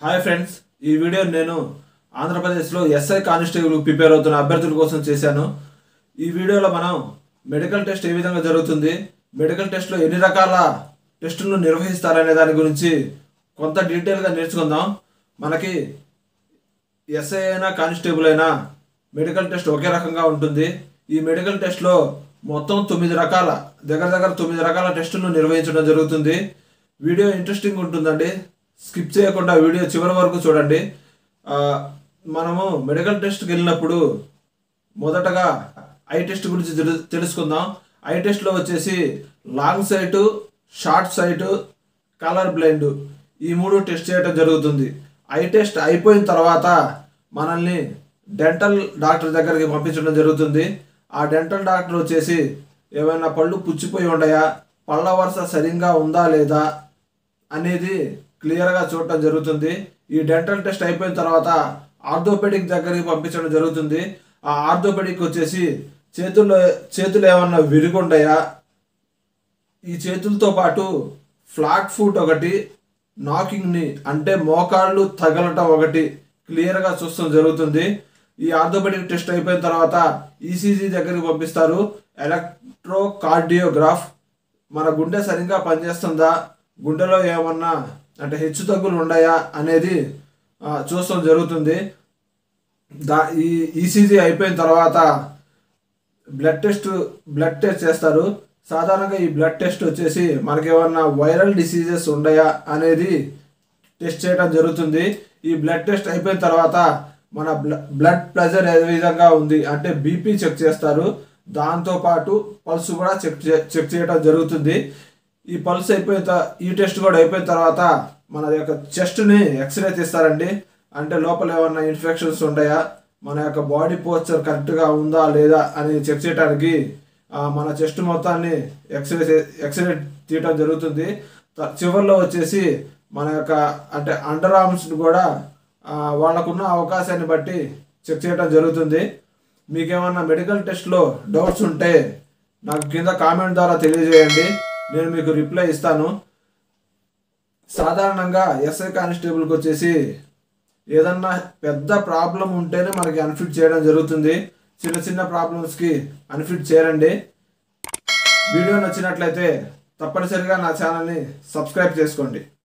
hi friends ఈ video నేను ఆంధ్రప్రదేశ్లో ఎస్ఐ కానిస్టేబుల్ ప్రిపేర్ అవుతున్న అభ్యర్థుల కోసం చేశాను ఈ వీడియోలో మనం మెడికల్ టెస్ట్ ఏ విధంగా జరుగుతుంది మెడికల్ టెస్ట్లో ఎన్ని రకాల టెస్టులను నిర్వహిస్తారనే దాని గురించి కొంత డీటెయిల్గా నేర్చుకుందాం మనకి ఎస్ఐ అయినా కానిస్టేబుల్ అయినా మెడికల్ టెస్ట్ ఒకే రకంగా ఉంటుంది ఈ మెడికల్ టెస్ట్లో మొత్తం తొమ్మిది రకాల దగ్గర దగ్గర తొమ్మిది రకాల టెస్టులను నిర్వహించడం జరుగుతుంది వీడియో ఇంట్రెస్టింగ్ ఉంటుందండి స్కిప్ చేయకుండా వీడియో చివరి వరకు చూడండి ఆ, మనము మెడికల్ టెస్ట్కి వెళ్ళినప్పుడు మొదటగా ఐ టెస్ట్ గురించి తెలు- తెలుసుకుందాం ఐ టెస్ట్లో వచ్చేసి long sight short sight colour blind ఈ మూడు టెస్ట్ చేయడం జరుగుతుంది ఐ టెస్ట్ అయిపోయిన తర్వాత మనల్ని డెంటల్ డాక్టర్ దగ్గరికి పంపించడం జరుగుతుంది ఆ డెంటల్ డాక్టర్ వచ్చేసి ఏమైనా పళ్ళు పుచ్చిపోయి ఉన్నాయా పళ్ళ వరుస సరిగ్గా ఉందా లేదా అనేది క్లియర్గా చూడటం జరుగుతుంది ఈ డెంటల్ టెస్ట్ అయిపోయిన తర్వాత ఆర్థోపెడిక్ దగ్గరికి పంపించడం జరుగుతుంది ఆ ఆర్థోపెడిక్ వచ్చేసి చేతుల్లో చేతులు ఏమన్నా విరుగుంటాయా ఈ చేతులతో పాటు ఫ్లాట్ ఫుట్ ఒకటి నాకింగ్ని అంటే మోకాళ్ళు తగలటం ఒకటి క్లియర్గా చూస్తాం జరుగుతుంది ఈ ఆర్థోపెడిక్ టెస్ట్ అయిపోయిన తర్వాత ఈసీజీ దగ్గరికి పంపిస్తారు ఎలక్ట్రోకార్డియోగ్రాఫ్ మన గుండె సరిగ్గా పనిచేస్తుందా గుండెలో ఏమన్నా అంటే హెచ్చు తగ్గులు ఉన్నాయా అనేది ఆ, చూస్తాం జరుగుతుంది దా ఈ ఈసీజీ అయిపోయిన తర్వాత బ్లడ్ టెస్ట్ బ్లడ్ టెస్ట్ చేస్తారు సాధారణంగా ఈ బ్లడ్ టెస్ట్ వచ్చేసి మనకి ఏమన్నా వైరల్ డిసీజెస్ ఉన్నాయా అనేది టెస్ట్ చేయడం జరుగుతుంది ఈ బ్లడ్ టెస్ట్ అయిపోయిన తర్వాత మన బ్లడ్ ప్రెషర్ ఏ విధంగా ఉంది అంటే బీపీ చెక్ చేస్తారు దాంతో పాటు పల్స్ కూడా చెక్ చే- చెక్ చేయడం జరుగుతుంది ఈ పల్స్ అయిపోయిన త- ఈ టెస్ట్ కూడా అయిపోయిన తర్వాత మన యొక్క చెస్ట్ని ఎక్స్రే తీస్తారండి అంటే లోపల ఏమన్నా ఇన్ఫెక్షన్స్ ఉన్నాయా మన యొక్క బాడీ పోస్చర్ కరెక్ట్గా ఉందా లేదా అని చెక్ చేయడానికి ఆ, మన చెస్ట్ మొత్తాన్ని ఎక్స్రే చే- ఎక్స్రే తీయటం జరుగుతుంది త- చివర్లో వచ్చేసి మన యొక్క అంటే అండర్ ఆర్మ్స్ కూడా ఆ, వాళ్ళకున్న అవకాశాన్ని బట్టి చెక్ చేయడం జరుగుతుంది మీకేమన్నా మెడికల్ టెస్ట్లో డౌట్స్ ఉంటే నాకు కింద కామెంట్ ద్వారా తెలియజేయండి నేను మీకు రిప్లై ఇస్తాను సాధారణంగా ఎస్ఐ కానిస్టేబుల్కి వచ్చేసి ఏదన్నా పెద్ద ప్రాబ్లం ఉంటేనే మనకి అన్ఫిట్ చేయడం జరుగుతుంది చిన్న చిన్న ప్రాబ్లమ్స్కి అన్ఫిట్ చేయరండి వీడియో నచ్చినట్లయితే తప్పనిసరిగా నా ఛానల్ని సబ్స్క్రైబ్ చేసుకోండి